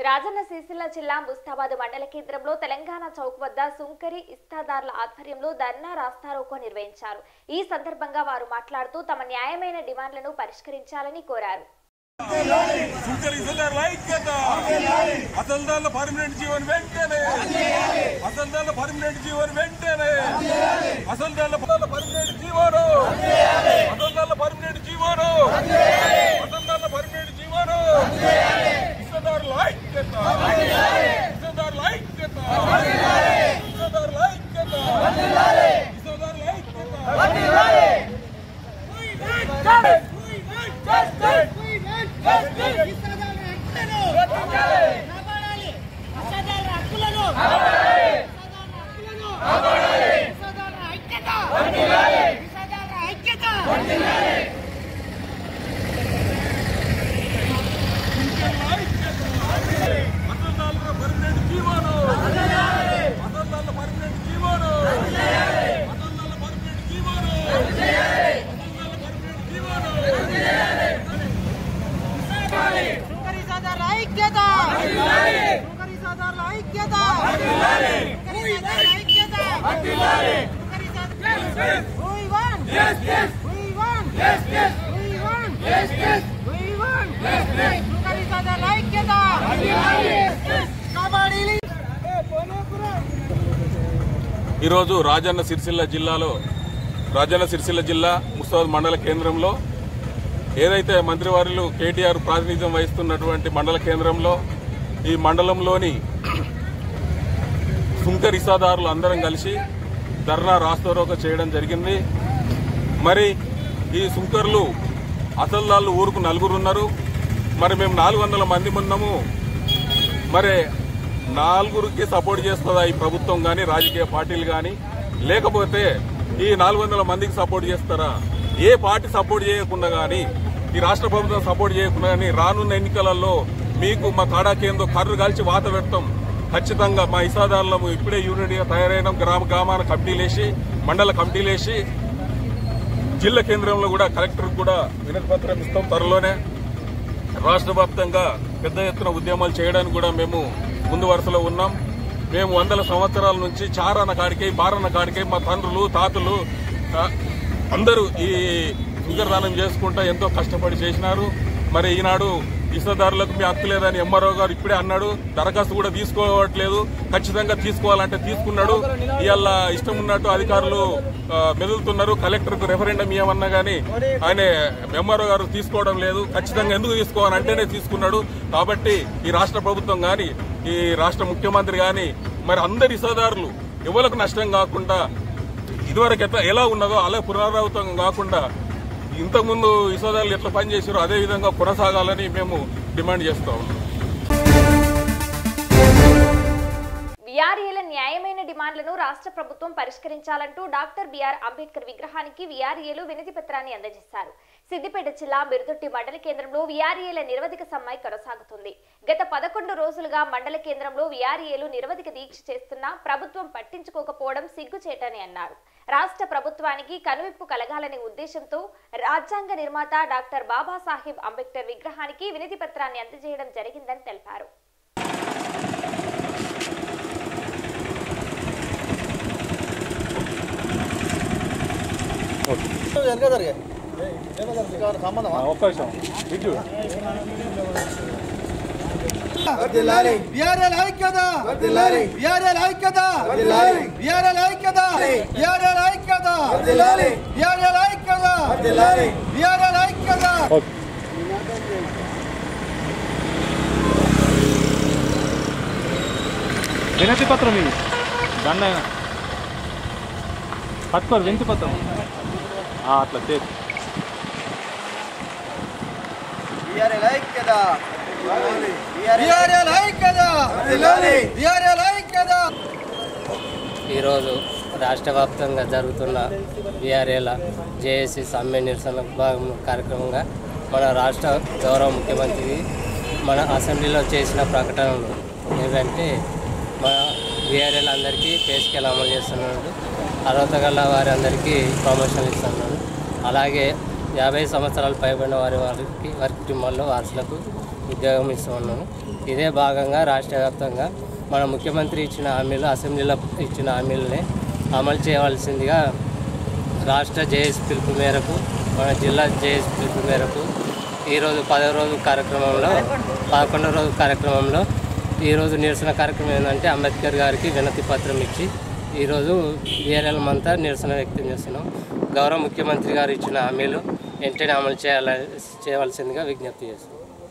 రాజన్న సిరిసిల్ల జిల్లా ముస్తాబాద్ మండల కేంద్రంలో తెలంగాణ చౌక్ వద్ద సుంకరి ఇస్తాదార్ల ఆధ్వర్యంలో ధర్నా రాస్తారోకో నిర్వహించారు ఈ సందర్భంగా వారు మాట్లాడుతూ తమ న్యాయమైన డిమాండ్లను పరిష్కరించాలని కోరారు సుంకరిస్తున్నారు ఐక్యత అసలుదారుల పర్మనెంట్ జీవన్ వెంటనే అసలుదారుల పర్మనెంట్ జీవన్ వెంటనే అసలుదారుల పర్మనెంట్ జీవోను అసలుదారుల పర్మనెంట్ జీవోను అసలుదారుల పర్మనెంట్ జీవోను ఇసుదారుల ఐక్యత ఇసుదారుల ఐక్యత ఇసుదారుల ఐక్యత ఇసుదారుల ఐక్యత అసలుదారుల పర్మనెంట్ జీవోను అసలుదారుల పర్మనెంట్ జీవోను అసలుదారుల పర్మనెంట్ జీవోను అసలుదారుల పర్మనెంట్ జీవోను సుంకరి సాదార్ల ఐక్యత సుంకరి సాదార్ల ఐక్యత సుంకరి సాదార్ల ఐక్యత సుంకరి సాదార్ల We want justice. We want justice. We want justice. We want justice. సుంకరి సాదార్ల ఐక్యత కబడ్డీ ఈరోజు రాజన్న సిరిసిల్ల జిల్లాలో రాజన్న సిరిసిల్ల జిల్లా ముస్తాబాద్ మండల కేంద్రంలో ఏదైతే మంత్రివారులు కేటీఆర్ ప్రాతినిధ్యం వహిస్తున్నటువంటి మండల కేంద్రంలో ఈ మండలంలోని సుంక రిసాదారులు అందరం కలిసి ధర్నా రాస్తోరోక చేయడం జరిగింది మరి ఈ సుంకర్లు అసలు ఊరుకు నలుగురు ఉన్నారు మరి మేము నాలుగు వందల మంది ఉన్నాము మరి నాలుగురికి సపోర్ట్ చేస్తుందా ఈ ప్రభుత్వం కానీ రాజకీయ పార్టీలు కానీ లేకపోతే ఈ నాలుగు వందల మందికి సపోర్ట్ చేస్తారా ఏ పార్టీ సపోర్ట్ చేయకుండా కానీ ఈ రాష్ట్ర ప్రభుత్వం సపోర్ట్ చేయకుండా కానీ రానున్న ఎన్నికలలో మీకు మా కాడాకేందో కర్రు కాల్చి వాత పెడతాం ఖచ్చితంగా మా ఇసాదారులము ఇప్పుడే యూనిట్గా తయారైన గ్రామ గ్రామాన కమిటీలేసి మండల కమిటీలేసి జిల్లా కేంద్రంలో కూడా కలెక్టర్ కూడా వినతి పత్రం ఇస్తాం త్వరలోనే రాష్ట్ర వ్యాప్తంగా పెద్ద ఎత్తున ఉద్యమాలు చేయడానికి కూడా మేము ముందు వరుసలో ఉన్నాం మేము వందల సంవత్సరాల నుంచి చారన్న కాడికై బారన్న కాడికై మా తండ్రులు తాతలు ఆ, అందరూ ఈ దానం చేసుకుంటా ఎంతో కష్టపడి చేసినారు మరి ఈనాడు ఇసుదారులకు మీ హక్కు లేదని ఎంఆర్ఓ గారు ఇప్పుడే అన్నాడు దరఖాస్తు కూడా తీసుకోవట్లేదు ఖచ్చితంగా తీసుకోవాలంటే తీసుకున్నాడు ఇవాళ ఇష్టం ఉన్నట్టు అధికారులు ఆ, మెదులుతున్నారు కలెక్టర్ కు రెఫరెండం ఇవ్వమన్నా గానీ ఆయన ఎంఆర్ఓ గారు తీసుకోవడం లేదు ఖచ్చితంగా ఎందుకు తీసుకోవాలంటేనే తీసుకున్నాడు కాబట్టి ఈ రాష్ట్ర ప్రభుత్వం గాని ఈ రాష్ట్ర ముఖ్యమంత్రి గాని మరి అందరి ఇసదారులు ఎవరికి నష్టం కాకుండా ఇదివరకు ఎట్లా ఎలా ఉన్నదో అలా పునరావృతం కాకుండా ఇంతకుముందు ఇసోదారులు ఎట్లా పనిచేసారో అదే విధంగా కొనసాగాలని మేము డిమాండ్ చేస్తా ఉన్నాం విఆర్ఏల న్యాయమైన డిమాండ్లను రాష్ట్ర ప్రభుత్వం పరిష్కరించాలంటూ డాక్టర్ బిఆర్ అంబేద్కర్ విగ్రహానికి విఆర్ఏలు వినతి పత్రాన్ని అందజేశారు సిద్దిపేట జిల్లా బిరుదొట్టి మండల కేంద్రంలో విఆర్ఏల నిరవధిక సమ్మె కొనసాగుతుంది గత పదకొండు రోజులుగా మండల కేంద్రంలో విఆర్ఏలు నిరవధిక దీక్ష చేస్తున్నా ప్రభుత్వం పట్టించుకోకపోవడం సిగ్గుచేటని అన్నారు రాష్ట్ర ప్రభుత్వానికి కనువిప్పు కలగాలనే ఉద్దేశంతో రాజ్యాంగ నిర్మాత డాక్టర్ బాబాసాహెబ్ అంబేద్కర్ విగ్రహానికి వినతి పత్రాన్ని అందజేయడం జరిగిందని తెలిపారు బిఆర్ఎల్ ఐక్యత బిఆర్ఎల్ ఐక్యత బిఆర్ఎల్ ఐక్యత బిఆర్ఎల్ ఐక్యత బిఆర్ఎల్ ఐక్యత బిఆర్ఎల్ ఐక్యత వినతి పత్రం ఇది దండ పట్టుకోరు వినతి పత్రం ఆ, అట్లా చేసి బిఆర్ఎల్ ఐక్యత బిఆర్ఎల్ ఐక్యత బిఆర్ఎల్ ఐక్యత ఈరోజు రాష్ట్ర వ్యాప్తంగా జరుగుతున్న బీఆర్ఏల జేఏసీ సమ్మె నిరసన భాగం కార్యక్రమంగా మన రాష్ట్ర గౌరవ ముఖ్యమంత్రి మన అసెంబ్లీలో చేసిన ప్రకటనలు ఏంటంటే మన బీఆర్ఏల అందరికీ పే స్కేల్ అమలు చేస్తున్నాడు అర్హత గల వారి అందరికీ ప్రమోషన్లు ఇస్తున్నాడు అలాగే యాభై సంవత్సరాలు పైబడిన వారి వారికి వారి కుటుంబాల్లో వారసులకు ఉద్యోగం ఇస్తూ ఉన్నాము ఇదే భాగంగా రాష్ట్ర వ్యాప్తంగా మన ముఖ్యమంత్రి ఇచ్చిన హామీలు అసెంబ్లీలో ఇచ్చిన హామీలని అమలు చేయవలసిందిగా రాష్ట్ర జేఎస్ పిలుపు మేరకు మన జిల్లా జేఎస్ పిలుపు మేరకు ఈరోజు పదో రోజు కార్యక్రమంలో పదకొండో రోజు కార్యక్రమంలో ఈరోజు నిరసన కార్యక్రమం ఏంటంటే అంబేద్కర్ గారికి వినతి పత్రం ఇచ్చి ఈరోజు వీఆర్ఎల్ అంతా నిరసన వ్యక్తం చేస్తున్నాం గౌరవ ముఖ్యమంత్రి గారు ఇచ్చిన హామీలు వెంటనే అమలు చేయాల చేయవలసిందిగా విజ్ఞప్తి చేస్తున్నాం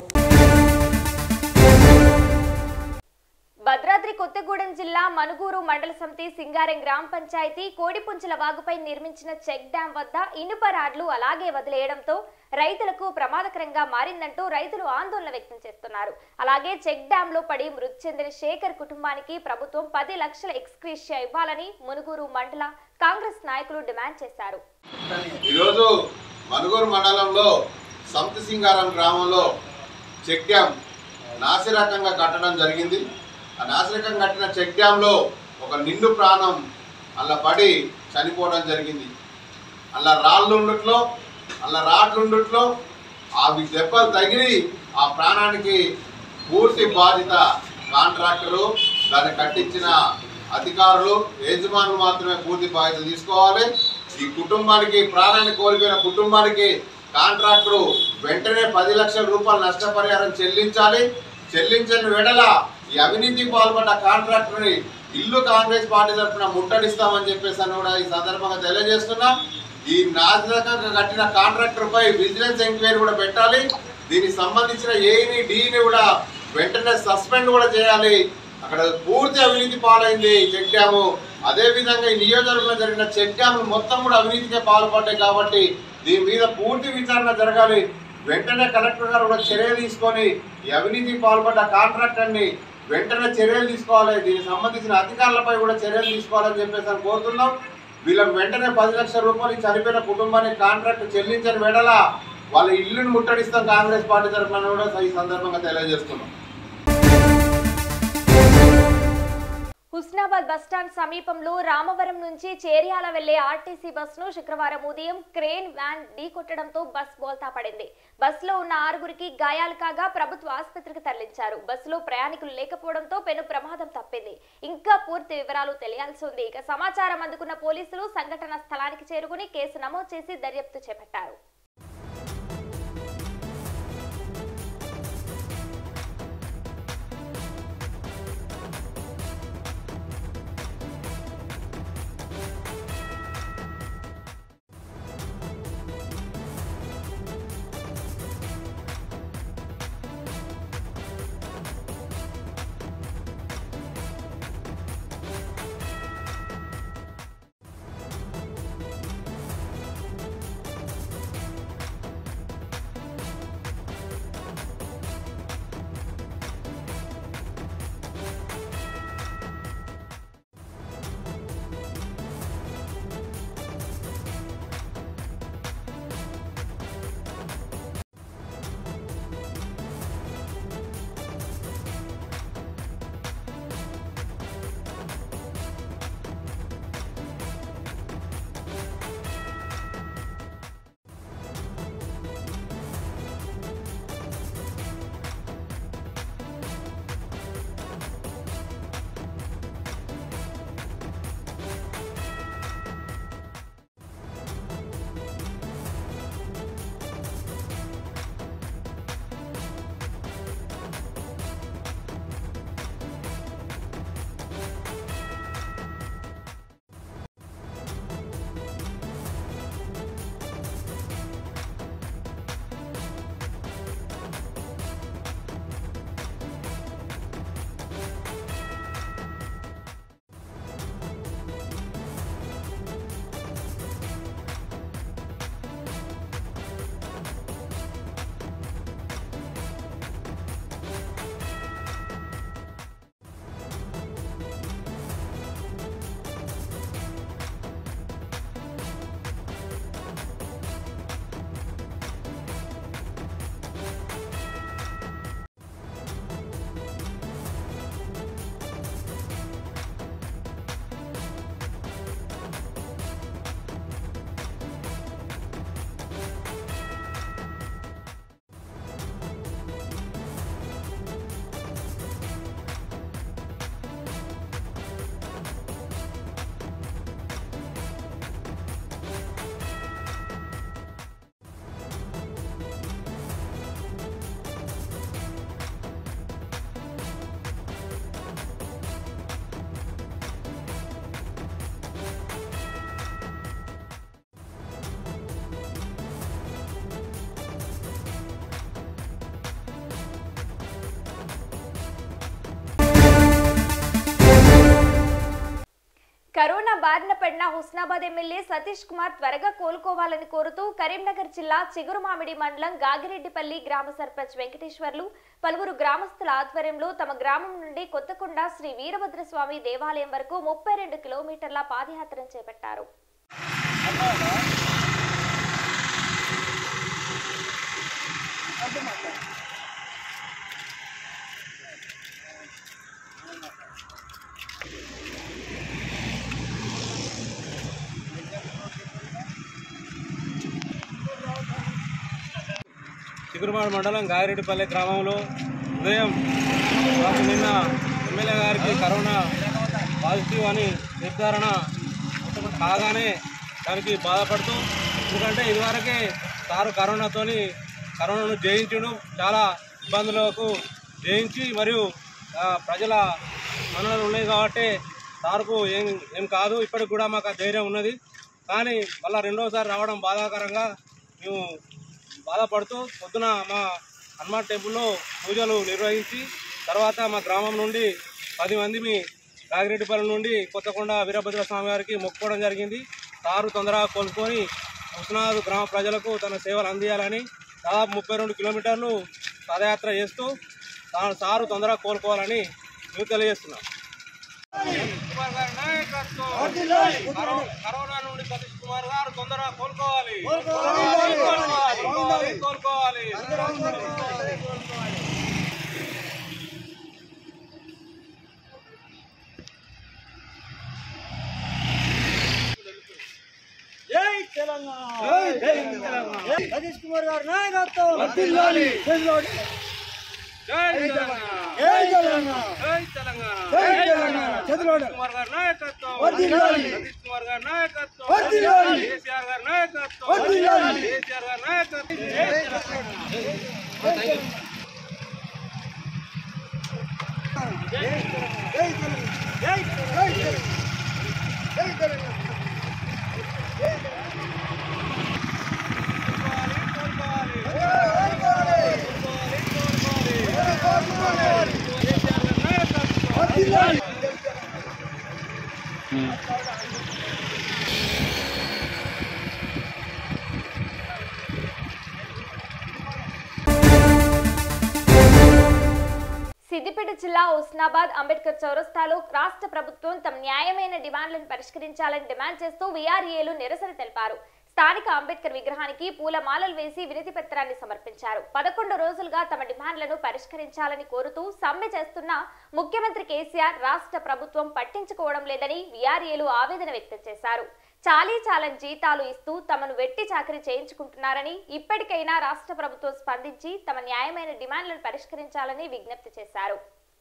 భద్రాద్రి కొత్తగూడెం జిల్లా మనుగూరు మండల సమితి సింగారం గ్రామ పంచాయతీ కోడిపుంచుల వాగుపై నిర్మించిన చెక్ డ్యాం వద్ద ఇనుప రాడ్లు అలాగే వదిలేయడంతో రైతులకు ప్రమాదకరంగా మారిందంటూ రైతులు ఆందోళన వ్యక్తం చేస్తున్నారు అలాగే చెక్ డ్యాం లో పడి మృతి చెందిన శేఖర్ కుటుంబానికి ప్రభుత్వం పది లక్షల ఎక్స్క్రీషియా ఇవ్వాలని మునుగూరు మండల కాంగ్రెస్ నాయకులు డిమాండ్ చేశారు ఈరోజు మనుగూరు మండలంలో సంత సింగారం గ్రామంలో చెక్ డ్యాం నాసిరకంగా కట్టడం జరిగింది ఆ నాసిరకంగా కట్టిన చెక్ డ్యాంలో ఒక నిండు ప్రాణం అలా పడి చనిపోవడం జరిగింది అలా రాళ్ళు ఉండట్లో అలా రాడ్లు ఉండట్లో అవి దెబ్బలు తగిలి ఆ ప్రాణానికి పూర్తి బాధ్యత కాంట్రాక్టరు దాన్ని కట్టించిన అధికారులు యజమానులు మాత్రమే పూర్తి బాధ్యత తీసుకోవాలి ఈ కుటుంబానికి ప్రాణాన్ని కోల్పోయిన కుటుంబానికి కాంట్రాక్టరు వెంటనే పది లక్షల రూపాయల నష్టపరిహారం చెల్లించాలి చెల్లించని వెడల ఈ అవినీతికి పాల్పడ్డ కాంట్రాక్టర్ని ఇల్లు కాంగ్రెస్ పార్టీ తరఫున ముట్టడిస్తామని చెప్పేసి అని కూడా ఈ సందర్భంగా తెలియజేస్తున్నాం ఈ నాశనకంగా కట్టిన కాంట్రాక్టర్ పై విజిలెన్స్ ఎంక్వైరీ కూడా పెట్టాలి దీనికి సంబంధించిన ఏని డీని కూడా వెంటనే సస్పెండ్ కూడా చేయాలి అక్కడ పూర్తి అవినీతి పాలైంది చెక్ డ్యాము అదే విధంగా ఈ నియోజకవర్గంలో జరిగిన చెక్ డ్యాములు మొత్తం కూడా అవినీతికే పాల్పడ్డాయి కాబట్టి దీని మీద పూర్తి విచారణ జరగాలి వెంటనే కలెక్టర్ గారు కూడా చర్యలు తీసుకొని ఈ అవినీతికి పాల్పడ్డ కాంట్రాక్టర్ని వెంటనే చర్యలు తీసుకోవాలి దీనికి సంబంధించిన అధికారులపై కూడా చర్యలు తీసుకోవాలని చెప్పేసి అని కోరుతున్నాం వీళ్ళకి వెంటనే పది లక్షల రూపాయలు ఈ చనిపోయిన కుటుంబానికి కాంట్రాక్ట్ చెల్లించని వెడల వాళ్ళ ఇల్లుని ముట్టడిస్తాం కాంగ్రెస్ పార్టీ తరఫున కూడా ఈ సందర్భంగా తెలియజేస్తున్నాం హుస్నాబాద్ బస్టాండ్ సమీపంలో రామవరం నుంచి చేర్యాల వెళ్లే ఆర్టీసీ బస్సును శుక్రవారం ఉదయం క్రేన్ వ్యాన్ ఢీకొట్టడంతో బస్ బోల్తా పడింది బస్సులో ఉన్న ఆరుగురికి గాయాలు కాగా ప్రభుత్వ ఆసుపత్రికి తరలించారు బస్సులో ప్రయాణికులు లేకపోవడంతో పెను ప్రమాదం తప్పింది ఇంకా పూర్తి వివరాలు తెలియాల్సి ఉంది ఇక సమాచారం అందుకున్న పోలీసులు సంఘటన స్థలానికి చేరుకుని కేసు నమోదు చేసి దర్యాప్తు చేపట్టారు బారిన పడిన హుస్నాబాద్ ఎమ్మెల్యే సతీష్ కుమార్ త్వరగా కోలుకోవాలని కోరుతూ కరీంనగర్ జిల్లా చిగురుమామిడి మండలం గాగిరెడ్డిపల్లి గ్రామ సర్పంచ్ వెంకటేశ్వర్లు పలువురు గ్రామస్తుల ఆధ్వర్యంలో తమ గ్రామం నుండి కొత్తకొండ శ్రీ వీరభద్రస్వామి దేవాలయం వరకు ముప్పై రెండు కిలోమీటర్ల పాదయాత్ర చేపట్టారు చిగురుమాడు మండలం గాగిరెడ్డిపల్లి గ్రామంలో ఉదయం మాకు నిన్న ఎమ్మెల్యే గారికి కరోనా పాజిటివ్ అని నిర్ధారణ కాగానే దానికి బాధపడుతూ ఎందుకంటే ఇదివరకే సారు కరోనాతోని కరోనాను జయించుడు చాలా ఇబ్బందులకు జయించి మరియు ఆ, ప్రజల మన్ననలు ఉన్నాయి కాబట్టి సార్కు ఏం ఏం కాదు ఇప్పటికి కూడా మాకు ఆ ధైర్యం ఉన్నది కానీ మళ్ళీ రెండోసారి రావడం బాధాకరంగా మేము బాధపడుతూ పొద్దున మా హనుమాన్ టెంపుల్లో పూజలు నిర్వహించి తర్వాత మా గ్రామం నుండి పది మంది మీ రాగిరెడ్డిపల్లి నుండి కొత్తకొండ వీరభద్ర స్వామి వారికి మొక్కుకోవడం జరిగింది సారు తొందరగా కోలుకొని హుస్నాబాద్ గ్రామ ప్రజలకు తన సేవలు అందియాలని దాదాపు ముప్పై రెండు కిలోమీటర్లు పాదయాత్ర చేస్తూ తా- సారు తొందరగా కోలుకోవాలని మేము తెలియజేస్తున్నాం కుమార్ గారి నాయకత్వం. కరో- కరోనా నుండి సతీష్ కుమార్ గారు తొందరగా కోలుకోవాలి కోలుకోవాలి కోలుకోవాలి సతీష్ కుమార్ గారు నాయకత్వం జై తెలంగాణ జై తెలంగాణ జై తెలంగాణ జై తెలంగాణ చంద్రబాబు కుమార్ గారి నాయకత్వం వర్ధిల్లాలి. సతీష్ కుమార్ గారి నాయకత్వం వర్ధిల్లాలి. కేసీఆర్ గారి నాయకత్వం వర్ధిల్లాలి. కేసీఆర్ గారి నాయకత్వం జై తెలంగాణ జై తెలంగాణ జై తెలంగాణ సిద్దిపేట జిల్లా హుస్నాబాద్ అంబేద్కర్ చౌరస్తాలో రాష్ట్ర ప్రభుత్వం తమ న్యాయమైన డిమాండ్లను పరిష్కరించాలని డిమాండ్ చేస్తూ వీఆర్ఏలు నిరసన తెలిపారు స్థానిక అంబేద్కర్ విగ్రహానికి పూలమాలలు వేసి వినతి పత్రాన్ని సమర్పించారు పదకొండు రోజులుగా తమ డిమాండ్లను పరిష్కరించాలని కోరుతూ సమ్మె చేస్తున్న ముఖ్యమంత్రి కేసీఆర్ రాష్ట్ర ప్రభుత్వం పట్టించుకోవడం లేదని వీఆర్ఏలు ఆవేదన వ్యక్తం చేశారు చాలీ చాలని జీతాలు ఇస్తూ తమను వెట్టి చాకరీ చేయించుకుంటున్నారని ఇప్పటికైనా రాష్ట్ర ప్రభుత్వం స్పందించి తమ న్యాయమైన డిమాండ్లను పరిష్కరించాలని విజ్ఞప్తి చేశారు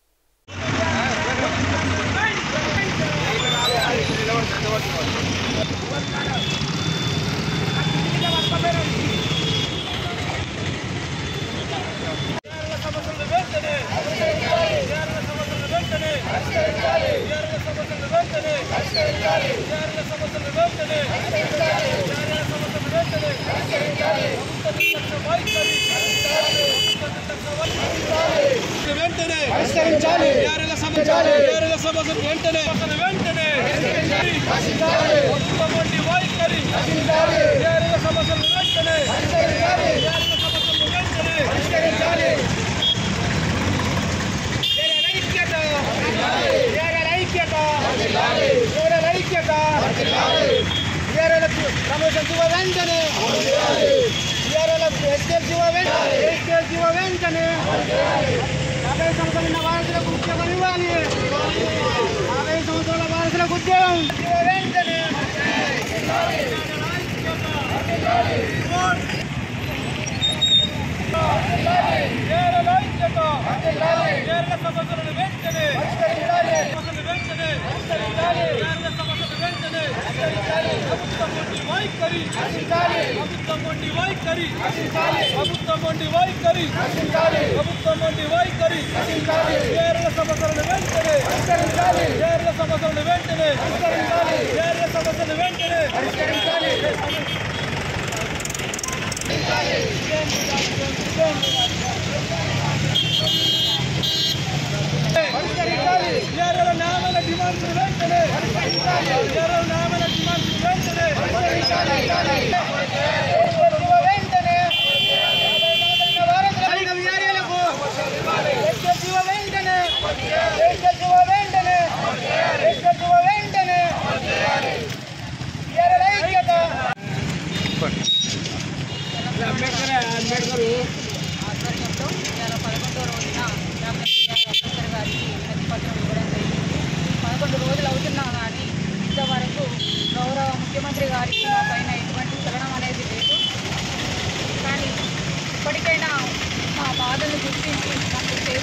వెంటనే పరిష్కరించాలి సమస్యలు వెంటనే వెంటనే ప్రభుత్వం వైఖరి సమస్యలు వెంటనే సమస్యలు వెంటనే ప్రమోషన్ జీవ వెంటనే ఎస్కేల్ జీవ వెంటనే ఎస్కేల్ జీవ వెంటనే యాభై సంవత్సరాల ఉన్న వారసులకు ఉద్యోగం ఇవ్వాలి యాభై సంవత్సరాల వారసులకు ఉద్యోగం జీవ వెంటనే సమస్యలు వెంటనే సమస్యలు వెంటనే సమస్యలు వెంటనే ప్రభుత్వం వంటి వైఖరి ప్రభుత్వం వంటి వైఖరి ప్రభుత్వం వంటి వైఖరి ప్రభుత్వం వంటి వైఖరి కేరళ సమస్యలను వెంటనే కేరళ సమస్యలను వెంటనే కేరళ సమస్యలు వెంటనే కేరళ నామల డిమాండ్స్ వెంటనే కేరళ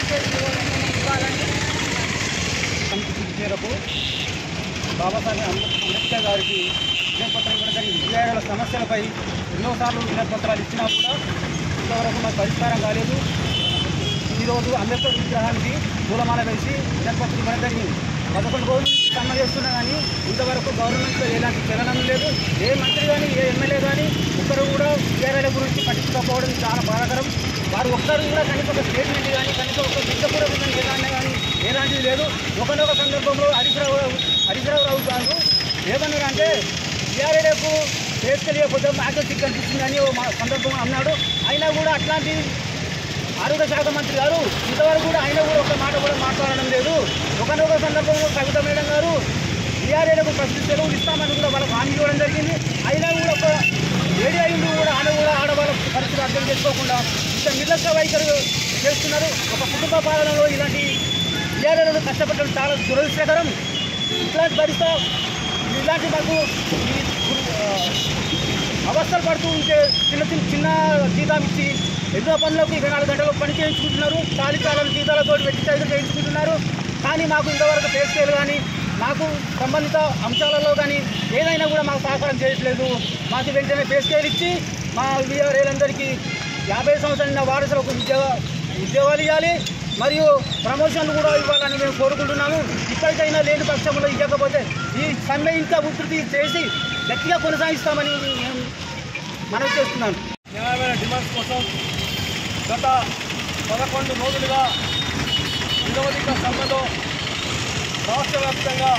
సమితి మేరకు బాబాసాహెబ్ అంబే- అంబేద్కర్ గారికి వినతిపత్రం ఇవ్వడం జరిగింది బీఆర్ఏల సమస్యలపై ఎన్నోసార్లు వినతిపత్రాలు ఇచ్చినా కూడా ఇంతవరకు మాకు పరిష్కారం కాలేదు ఈరోజు అంబేద్కర్ విగ్రహానికి పూలమాల వేసి వినతిపత్రం ఇవ్వడం జరిగింది పదకొండు రోజులు సమ్మె చేస్తున్నా కానీ ఇంతవరకు గవర్నమెంట్లో ఎలాంటి చలనం లేదు ఏ మంత్రి కానీ ఏ ఎమ్మెల్యే కానీ ఒక్కరు కూడా బీఆర్ఏల గురించి పట్టించుకోకపోవడం చాలా బాధాకరం వారు ఒక్కరు కూడా కనీసం ఒక స్టేట్మెంట్ కానీ కనీసం ఒక బిడ్డ కూడా ఉందని ఏదన్నా కానీ ఎలాంటిది లేదు ఒకనొక సందర్భంలో హరీశ్రావు హరీశ్రావు రావు గారు ఏమన్నారంటే బీఆర్ఏలకు చేసుకెళ్ళిపోతే మాకు సిక్ కనిపిస్తుందని ఓ మా సందర్భంగా అన్నాడు అయినా కూడా అట్లాంటి ఆరోగ్య శాఖ మంత్రి గారు ఇంతవరకు కూడా ఆయన కూడా ఒక మాట కూడా మాట్లాడడం లేదు ఒకనొక సందర్భంలో కవిత మేడం గారు బీఆర్ఏలకు ప్రస్తుత సెలవులు ఇస్తామని కూడా వాళ్ళకు హామీ ఇవ్వడం జరిగింది అయినా కూడా ఒక లేడీ అయింది కూడా ఆడ కూడా ఆడవాళ్ళ పరిస్థితి అర్థం చేసుకోకుండా ఇంత నిర్లక్ష్య వైఖరి చేస్తున్నారు ఒక కుటుంబ పాలనలో ఇలాంటి బీఆర్ఏలను కష్టపడడం చాలా దురదృష్టకరం ఇట్లాంటి పరిస్థితి ఇలాంటి మాకు ఈ ఆ, అవస్థలు పడుతూ ఉంటే చిన్న చిన్న చిన్న జీతం ఇచ్చి ఎన్నో పనులకు ఇరవై నాలుగు గంటలకు పని చేయించుకుంటున్నారు ఖాళీ కాలం జీతాలతో పెట్టి చదువు చేయించుకుంటున్నారు కానీ మాకు ఇంతవరకు పే స్కేల్ కానీ మాకు సంబంధిత అంశాలలో కానీ ఏదైనా కూడా మాకు సహకారం చేయట్లేదు మాకు వెంటనే పే స్కేల్ ఇచ్చి మా వీఆర్ఏలందరికీ యాభై సంవత్సరాల వారసులకు ఉద్యోగ ఉద్యోగాలు ఇవ్వాలి మరియు ప్రమోషన్లు కూడా ఇవ్వాలని మేము కోరుకుంటున్నాము ఇప్పటికైనా లేని పక్షంలో ఇవ్వకపోతే ఈ సమ్మె ఇంకా ఉధృతి చేసి గట్టిగా కొనసాగిస్తామని నేను మనవి చేస్తున్నాను న్యాయమైన డిమాండ్స్ కోసం గత పదకొండు రోజులుగా నిరవధిక సమ్మెలో రాష్ట్ర వ్యాప్తంగా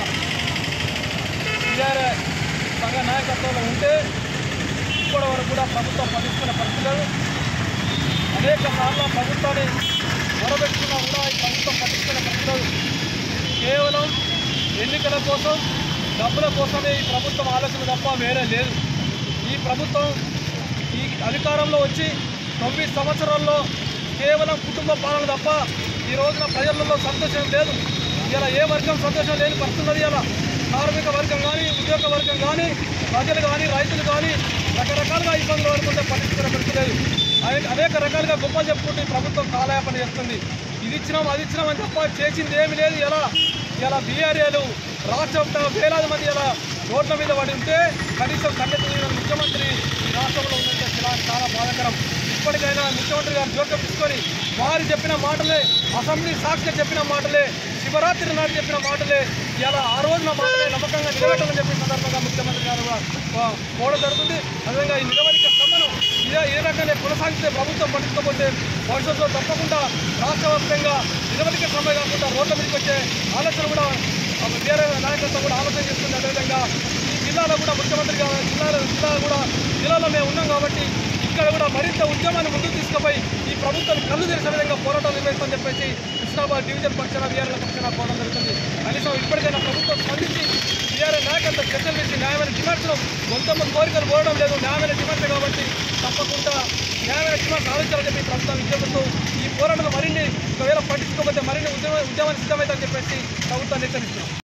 టీఆర్ఏ సంఘ నాయకత్వంలో ఉంటే ఇప్పటి వరకు కూడా ప్రభుత్వం పట్టించుకున్న పరిస్థితులు అనేక సార్లు ప్రభుత్వాన్ని మొరబెట్టుకున్నా కూడా ఈ ప్రభుత్వం పట్టించుకున్న పరిస్థితులు కేవలం ఎన్నికల కోసం డబ్బుల కోసమే ఈ ప్రభుత్వం ఆలోచన తప్ప వేరే లేదు ఈ ప్రభుత్వం ఈ అధికారంలో వచ్చి తొమ్మిది సంవత్సరాల్లో కేవలం కుటుంబ పాలన తప్ప ఈ రోజున ప్రజలలో సంతోషం లేదు ఇలా ఏ వర్గం సంతోషం లేని పరిస్థితున్నది ఇలా కార్మిక వర్గం కానీ ఉద్యోగ వర్గం కానీ ప్రజలు కానీ రైతులు కానీ రకరకాలుగా ఇబ్బందులు పడుతుంటే పట్టించుకునే పరిస్థితి లేదు అనే- అనేక రకాలుగా గొప్పలు చెప్పుకుంటూ ఈ ప్రభుత్వం కాలయాపన చేస్తుంది ఇది ఇచ్చినాం అది ఇచ్చినాం అని తప్ప చేసింది ఏమి లేదు ఎలా ఇలా బీఆర్ఏలు రాష్ట్ర వ్యాప్తంగా వేలాది మంది ఇలా రోడ్ల మీద పడి ఉంటే కనీసం కన్నెత్తి చూడని ముఖ్యమంత్రి ఈ రాష్ట్రంలో ఉందంటే చాలా చాలా బాధాకరం ఇప్పటికైనా ముఖ్యమంత్రి గారు జోక్యం తీసుకొని వారు చెప్పిన మాటలే అసెంబ్లీ సాక్షిగా చెప్పిన మాటలే శివరాత్రి నాడు చెప్పిన మాటలే ఇలా ఆ రోజున మాటలే నమ్మకంగా నిలబెట్టమని చెప్పిన సందర్భంగా ముఖ్యమంత్రి గారు ఆ, పోవడం జరుగుతుంది అదేవిధంగా ఈ నిలబడిక సమ్మను ఇదే ఏ రకంగా కొనసాగితే ప్రభుత్వం పట్టించుకోకపోతే భవిష్యత్తులో తప్పకుండా రాష్ట్ర వ్యాప్తంగా నిలబడిక సమ్మె కాకుండా రోడ్ల మీదకి వచ్చే ఆలోచన కూడా ఆ, వేరే నాయకత్వం కూడా ఆలోచన చేస్తుంది అదేవిధంగా ఈ జిల్లాలో కూడా ముఖ్యమంత్రి గారు జిల్లాలో జిల్లా కూడా జిల్లాలో మేము ఉన్నాం కాబట్టి ఇక్కడ కూడా మరింత ఉద్యమాన్ని ముందుకు తీసుకుపోయి ఈ ప్రభుత్వం కళ్ళు తెరిసే విధంగా పోరాటం నిర్వహిస్తామని చెప్పేసి కృష్ణాబాద్ డివిజన్ పక్షాన వీఆర్ల పక్షాన పోవడం జరుగుతుంది కనీసం ఇప్పటికైనా ప్రభుత్వం స్పందించి వీఆర్ నాయకత్వం చర్చలు వేసి న్యాయమైన డిమాండ్స్ను కొంతమంది కోరికలు పోవడం లేదు న్యాయమైన డిమాండ్స్ కాబట్టి తప్పకుండా న్యాయమైన డిమాండ్స్ ఆలోచించాలని చెప్పి ప్రభుత్వం విజ్ఞప్తిస్తూ ఈ పోరాటం మరిన్ని ఒకవేళ పట్టించుకోకపోతే మరిన్ని ఉద్యమ ఉద్యమాన్ని సిద్ధమైందని చెప్పేసి ప్రభుత్వాన్ని హెచ్చరిస్తున్నాం